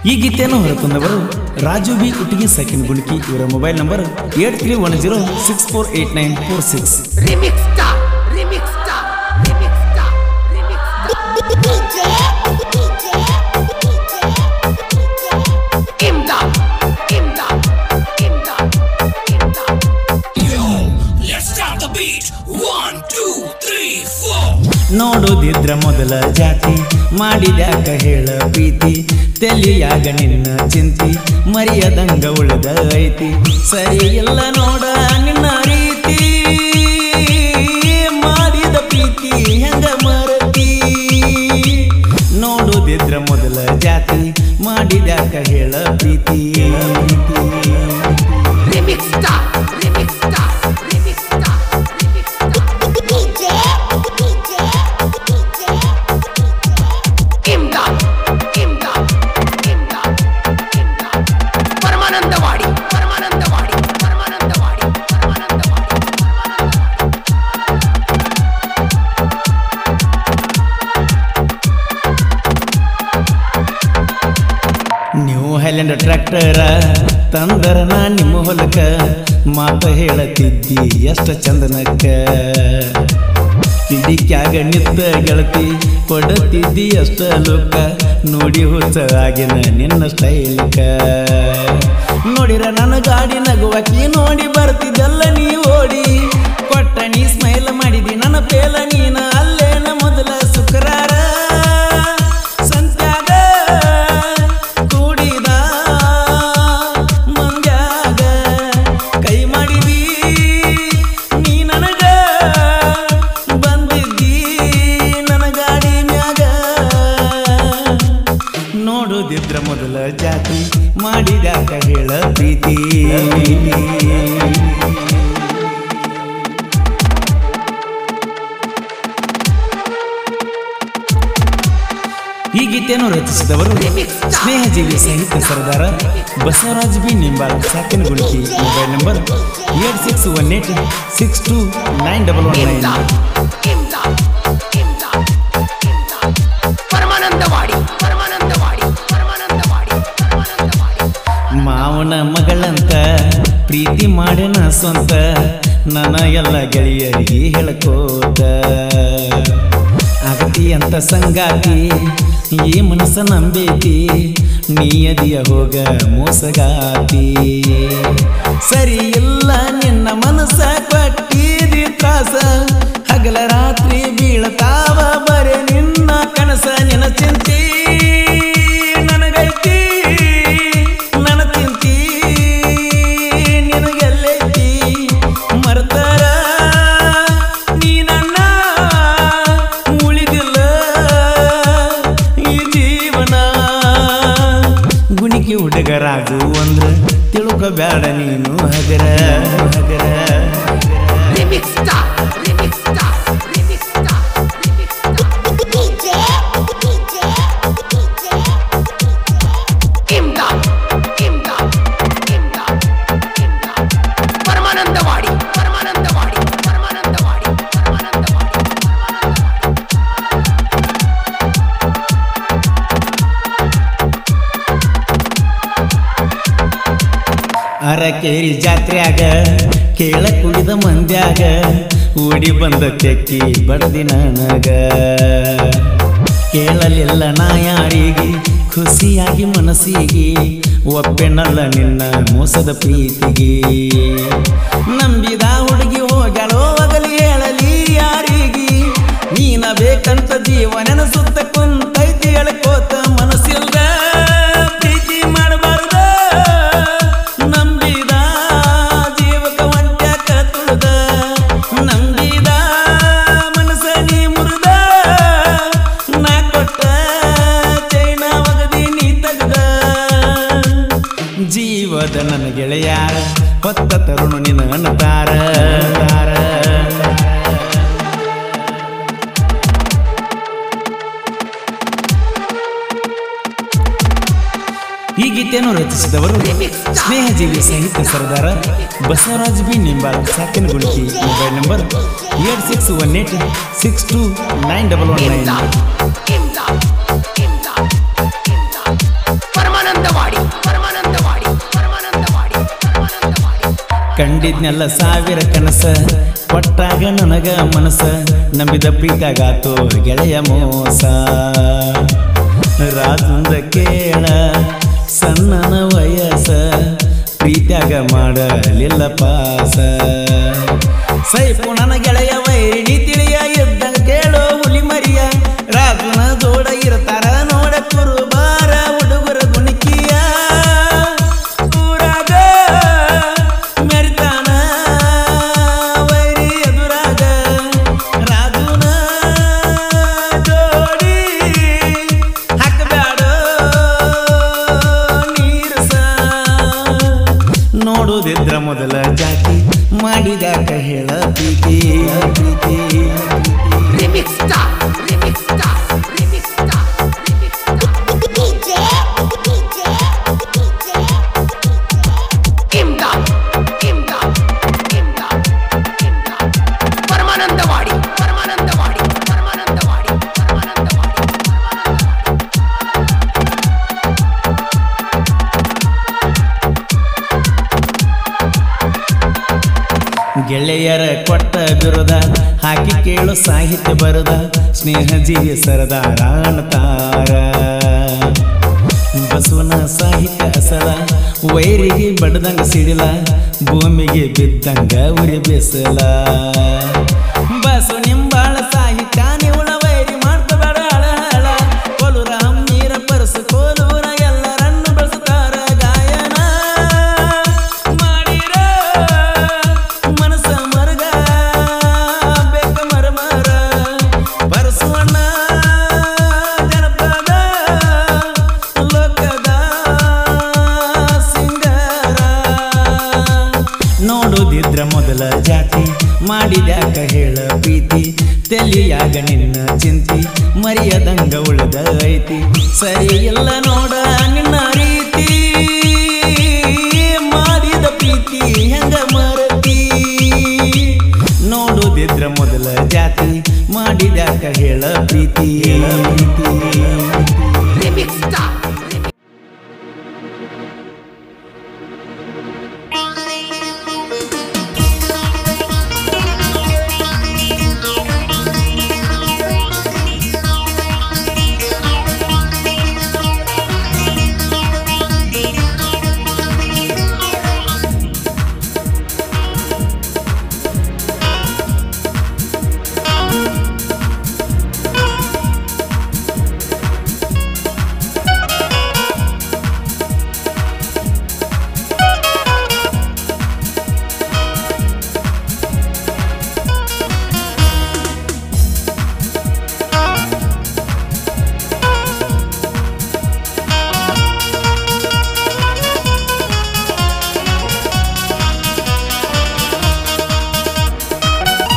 ಈ ಗೀತೆಯನ್ನು ಹೊರತಂದವರು ರಾಜು ಬಿ ಉಟ್ಟಿಗೆ ಸೆಕೆಂಡ್ ಗುಣಿಕಿ ಇವರ mobile number eight three one zero six four eight nine four six Remix star, remix star, remix star, remix star. Imdad, imdad, imdad, imdad. Let's start the beat. One, two, three, four. ನೋಡೋದಿದ್ರ ಮೊದಲ ಜಾತಿ ಮಾಡಿದ್ಯಾಕ ಹೇಳ ಪ್ರೀತಿ ತೆಲಿಯಾಗ ನಿನ್ನ ಚಿಂತಿ ಮರಿಯದಂಗ ಉಳಿದ ಐತಿ ಸರಿ ಇಲ್ಲ ನೋಡ ನಿನ್ನ ರೀತಿ ಮಾಡಿದ ಪ್ರೀತಿ ಹೆಂಗ ಮರತಿ ನೋಡೋದಿದ್ರ ಮೊದಲ ಜಾತಿ ಮಾಡಿದ್ಯಾಕ ಹೇಳ ಪ್ರೀತಿ Remix star, remix star, remix star, remix star. Imdad, imdad, imdad, imdad. Paramanandawadi Paramanandawadi Paramanandawadi Paramanandawadi Paramanandawadi ನೀವು ಹೈಲ್ಯಾಂಡ್ ಟ್ರ್ಯಾಕ್ಟರ ತಂದರ ನಾ ನಿಮ್ಮ ಹೊಲಕ ಮಾತ ಹೇಳತಿದ್ದಿ ಎಷ್ಟ ಚಂದನಕ್ಕ ಕಿಡಿಕ್ಯಾಗ ನಿತ್ತ ಗೆಳತಿ ಕೊಡತಿದ್ದಿ ಅಷ್ಟ ಲೋಕ ನೋಡಿ ಹುಚ್ಚ ಆಗಿನ ನಿನ್ನ ಸ್ಟೈಲ್ಕ ನೋಡಿರ ನನ್ನ ಗಾಡಿ ನಗುವಕಿ ನೋಡಿ ಬರ್ತಿದ್ದಲ್ಲ ನೀ ಓಡಿ ಕೊಟ್ಟ ನೀ ಸ್ಮೈಲ್ ಮಾಡಿದಿ ನನ್ನ ಪೇಲ ನೀನ ಅಲ್ಲೇನ ಮೊದಲ ಶುಕ್ರಾರ ಸಂತ್ಯಾಗ ಕೂಡಿದ ಮಂಗ್ಯಾಗ ಕೈ ಮಾಡಿದಿ ನೀ ನನಗ ಬಂದಿದ್ದಿ ನನ್ನ ಗಾಡಿ ಮ್ಯಾಗ ನೋಡುದಿದ್ರ ಮೊದಲ ಜಾತಿ ಮಾಡಿದ್ಯಾಕ ಹೇಳ ಪ್ರೀತಿ ಈ ಗೀತೆಯನ್ನು ರಚಿಸಿದವರು ಸ್ನೇಹಜೀವಿ ಸಾಹಿತ್ಯ ಸರದಾರ Basavaraj B Nimbal second Gunaki mobile number eight six one eight six two nine double one nine imdad, imdad, imdad, imdad. Paramanandawadi Paramanandawadi Paramanandawadi Paramanandawadi ಮಾವನ ಮಗಳಂತ ಪ್ರೀತಿ ಮಾಡ್ಯನ ಸ್ವಂತ ನನ್ನ ಎಲ್ಲ ಗೆಳೆಯರಿಗೆ ಹೇಳ್ಕೋತ ಆಗತಿ ಅಂತ ಸಂಗಾತಿ ಈ ಮನಸ್ಸ ನಂಬೇತಿ ನೀಯದಿಯ ಹೋಗ ಮೋಸಗಾತಿ ಸರಿ ಇಲ್ಲ ನಿನ್ನ ಮನಸ್ಸ ಕೊಟ್ಟಿದಿ ತ್ರಾಸ ಹಗಲ ರಾತ್ರಿ ಬೀಳತಾವ ಬರೆ ನಿನ್ನ ಕನಸ ನಿನ್ನ ಚಿಂತಿ ನನಗೈತಿ ನನ್ನ ಚಿಂತಿ ನಿನಗೆಲ್ಲೈತಿ ಮರ್ತಾರ ನೀ ನನ್ನ ಉಳಿದಿಲ್ಲ ಈ ಜೀವನ ಗುಣಿಕೆ ಹುಡುಗರಾಗು ಅಂದ್ರ ತಿಳ್ಕೊಬ್ಯಾಡ ನೀನು ಹಗರ ಹಗರ Remix star, remix star, remix star, remix star. Imdad, imdad, imdad, imdad. Paramanandawadi Paramanandawadi Paramanandawadi Paramanandawadi Paramanandawadi Arakeri ಜಾತ್ರ್ಯಾಗ ಕೇಳ ಕುಡಿದ ಮಂದ್ಯಾಗ ಓಡಿ ಬಂದ ತೆಕ್ಕಿ ಬಡದಿ ನನಗ ಕೇಳಲಿಲ್ಲ ನಾ ಯಾರಿಗೆ ಖುಷಿಯಾಗಿ ಮನಸ್ಸಿಗೆ ಒಪ್ಪೆನಲ್ಲ ನಿನ್ನ ಮೋಸದ ಪ್ರೀತಿಗೆ ನಂಬಿದ ಹುಡುಗಿ ಹೋಗ್ಯಾಳೋ ಹೋಗಲಿ ಹೇಳಲಿ ಯಾರಿಗೆ ನೀನ ಬೇಕಂತ ಜೀವ ನೆನಸುತ್ತ ಕುಂತೈತಿ ಎಳ್ಕೋತ ಮನಸ್ಸಿಲ್ದ ಪ್ರೀತಿ ಮಾಡಬಾರ್ದ ನಂಬಿದ ಜೀವಕ ಒಂಟ್ಯಾಕ ತುಳ್ದ ನಂಬಿದ ಮನಸ್ಸ ನೀ ಮುರಿದ ನಾ ಕೊಟ್ಟ ಚೈನ ಒಗದಿ ನೀ ತೆಗ್ದ ಜೀವದ ನನ್ನ ಗೆಳೆಯಾರ ಹೊತ್ತ ತರುಣ ನಿನ್ನ ಅನ್ನತಾರ ತಾರ. ಈ ಗೀತೆಯನ್ನು ರಚಿಸಿದವರು ಸ್ನೇಹಜೀವಿ ಸಾಹಿತ್ಯ ಸರದಾರ Basavaraj B Nimbal second Gunaki mobile number eight six one eight six two nine double one nine imdad, imdad, imdad, imdad. ಪರಮಾನಂದ ಪರಮಾನಂದವಾಡಿ ಪರಮಾನಂದವಾಡಿ ಪರಮಾನಂದವಾಡಿ ಪರಮಾನಂದವಾಡಿ ಕಂಡಿದ್ನೆಲ್ಲ ಸಾವಿರ ಕನಸ ಕೊಟ್ಟಾಗ ನನಗ ಮನಸ್ಸ ನಂಬಿದ ಪ್ರೀತಾಗಾತು ಗೆಳೆಯ ಮೋಸ ರಾಜಂದ ಕೇಳ ಸಣ್ಣನ ವಯಸ್ಸ ಪ್ರೀತ್ಯಾಗ ಮಾಡಲಿಲ್ಲ ಪಾಸ ಸೈಪು ನನ್ನ ಗೆಳೆಯ ವೈರಿ ತಿಳಿಯ ಎದ್ದಂಗ ಕೇಳೋ ಹುಲಿ ಮರಿಯ ರಾಜನ ಜೋಡ ಇರ್ತಾರ ನೋಡ ಕುರುಬಾರ ಹುಡುಗರ ಗುಣಿಕಿಯ ಊರಾಗ ಮೆರಿತಾನ ವೈರಿ ಎದುರಾಗ ರಾಜುನ ಜೋಡಿ ಹಾಕಬ್ಯಾಡೋ ನೀರಸ ನೋಡುದಿದ್ರ ಮೊದಲ ಜಾತಿ ಮಾಡಿದಾಕ ಹೇಳ ಪ್ರೀತಿ ಪ್ರೀತಿ Remix star, remix star, remix star, remix star. DJ, DJ, DJ, Imdad, imdad, imdad, imdad. Paramanandawadi Paramanandawadi Paramanandawadi Paramanandawadi Paramanandawadi ಗೆಳೆಯರ ಕೊಟ್ಟ ಬಿರುದ ಹಾಕಿ ಕೇಳು ಸಾಹಿತ್ಯ ಬರದ ಸ್ನೇಹ ಜೀವಿ ಸರದಾರ ತಾರ ಬಸವನ ಸಾಹಿತ್ಯ ಅಸಲ ವೈರಿಗೆ ಬಡ್ದಂಗ ಸಿಡಿಲ ಭೂಮಿಗೆ ಬಿದ್ದಂಗ ಉರಿ ಬಿಸಲ ಬಸವ ನಿಂಬಾಳ ಸಾಹಿತ್ಯ ನಿವುಳ ವೈರಿ ಮಾಡ್ಕೋಬೇಡ ಹಳ ಹಳ ಕೊಲುರ ನೀರ ಪರಸ ಕೋಲೂರ ಎಲ್ಲರನ್ನು ಬೆಳೆಸ್ತಾರ ಗಾಯನ ಮಾಡಿರ ಮನಸ ಮರಗ ಬೇಕ ಮರ ಮರ ಬರಸುವಣ್ಣ ಜನಪದ ಲೋಕದ ಸಿಂಗಾರ ನೋಡುದಿದ್ರ ಮೊದಲ ಜಾತಿ ಮಾಡಿದ್ಯಾಕ ಹೇಳ ಪ್ರೀತಿ ತೆಲಿಯಾಗ ನಿನ್ನ ಚಿಂತಿ ಮರಿಯದಂಗ ಉಳಿದ ಐತಿ ಸರಿ ಇಲ್ಲ ನೋಡ ನಿನ್ನ ರೀತಿ ಮಾಡಿದ ಪ್ರೀತಿ ಹೆಂಗ ಮರತಿ ನೋಡುದಿದ್ರ ಮೊದಲ ಜಾತಿ ಮಾಡಿದ್ಯಾಕ ಹೇಳ ಪ್ರೀತಿ ಹೇಳ ಪ್ರೀತಿ